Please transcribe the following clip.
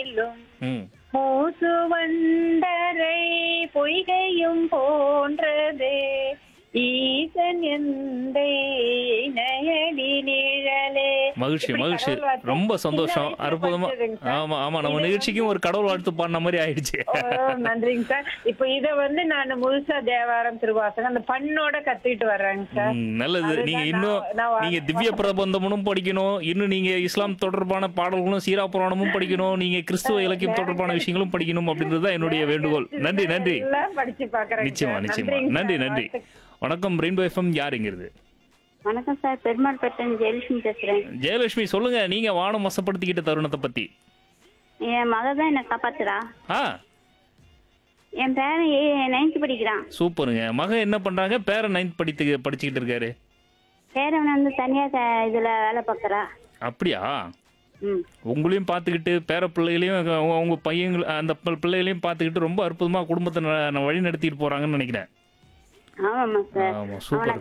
மேலும் ம் மூசுவண்டரை பொய்கையும் போன்றது ஈசன் எந்தை நயடி நிழலே மகிழ்ச்சி இப்படி மகிழ்ச்சி கடவுள் வாழ்த்து ரொம்ப சந்தோஷம் சின்ன வயசுல அற்புதமா படிச்சதுங்க சார். ஆமா ஆமா நம்ம இது நிகழ்ச்சிக்கும் ஒரு கடவுள் வாழ்த்து பாடின மாதிரி ஆயிடுச்சு ஓ, நன்றிங்க சார் இப்போ இத வந்து நான் முழுசா தேவாரம் திருவாசகம் அந்த பண்ணோட கத்துக்கிட்டு வர்றேங்க சார் ம், நல்லது அதுதான் நீங்க நான் இன்னும் நான் நீங்க திவ்ய பிரபந்தமும் படிக்கணும் இன்னும் நீங்க இஸ்லாம் தொடர்பான பாடல்களும் சீரா புராணமும் படிக்கணும் நீங்க கிறிஸ்துவ இலக்கியம் தொடர்பான விஷயங்களும் படிக்கணும் அப்படின்றது தான் என்னுடைய வேண்டுகோள் நன்றி நன்றி எல்லாம் படிச்சு பாக்குறேன் நிச்சயமா நிச்சயமா நன்றி நன்றி வணக்கம் ரெயின்போ எஃப்எம் யாருங்கிறது வணக்கம் சார் பெருமாள் பட்டன் ஜெயலட்சுமி பேசுறேன் ஜெயலட்சுமி சொல்லுங்க நீங்க வானம் வசப்படுத்திக்கிட்ட தருணத்தை பத்தி என் மகள் தான் என்னை காப்பாத்துறா ஆ என் பேரன் ஏ நைன்த் படிக்கிறான் சூப்பருங்க மகன் என்ன பண்றாங்க பேரன் நைன்த் படித்து படிச்சுக்கிட்டு இருக்காரு பேரன் வந்து தனியா க- இதுல வேலை பார்க்கறா அப்படியா ம் உங்களையும் பார்த்துக்கிட்டு பேர பிள்ளைகளையும் அவங்க- அவங்க பையங்க அந்த பி- பிள்ளைகளையும் பார்த்துக்கிட்டு ரொம்ப அற்புதமா குடும்பத்தை ந- ந- வழி நடத்திட்டு போறாங்கன்னு நினைக்கிறேன் ஆமாம்மா சார் ஆமா சூப்பர்